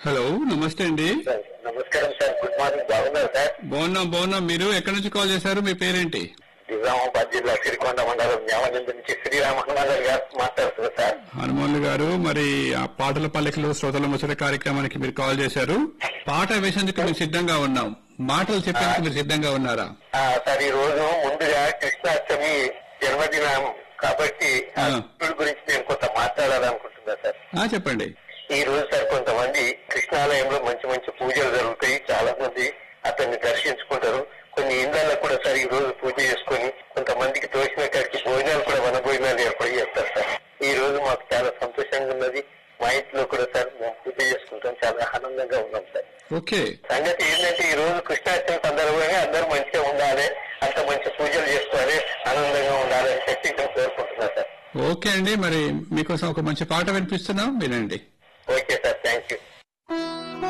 Hello నమస్తే అండి sir, నమస్కారం సార్ గుడ్ మార్నింగ్ బాగున్నారు సార్ బాగున్నాం బాగున్నాం మీరు ఎక్కడి నుంచి కాల్ చేశారు మీ పేరేంటి నిజామాబాద్ జిల్లా సిరికొండ మండలం న్యామనంద నుంచి శ్రీరామ హనుమాన్ గారు మాట్లాడుతున్నారు సార్ హనుమాన్లు గారు మరి ఆ పాటల పల్లకిలో శ్రోతల ముచ్చట కార్యక్రమానికి మీరు కాల్ చేశారు పాట వేసేందుకు మేము సిద్ధంగా ఉన్నాం మాటలు చెప్పేందుకు మీరు సిద్ధంగా ఉన్నారా ఆ, సార్ ఈ రోజు ముందుగా కృష్ణాష్టమి జన్మదినం కాబట్టి ఆ ఆ. కృష్ణుడి గురించి నేను కొంత మాట్లాడాలనుకుంటున్నా సార్ ఆ చెప్పండి ఈ రోజు సార్ కొంతమంది కృష్ణాలయంలో మంచి మంచి పూజలు జరుగుతాయి చాలా మంది అతన్ని దర్శించుకుంటారు కొన్ని ఇళ్లలో కూడా సార్ ఈ రోజు పూజ చేసుకొని కొంతమందికి తోచిన కాడికి భోజనాలు కూడా వన భోజనాలు ఏర్పడి చేస్తారు సార్ ఈ రోజు మాకు చాలా సంతోషంగా ఉన్నది మా ఇంట్లో కూడా సార్ మేము పూజ చేసుకుంటాం చాలా ఆనందంగా ఉన్నాం సార్ ఓకే సంగతి ఏంటంటే ఈ రోజు కృష్ణాష్టమి సందర్భంగా అందరూ మంచిగా ఉండాలి అంత మంచి పూజలు చేసుకోవాలి ఆనందంగా ఉండాలి అని చెప్పి నేను కోరుకుంటున్నా సార్ ఓకే అండి మరి మీకోసం ఒక మంచి పాట వినిపిస్తున్నాం వినండి ఓకే సార్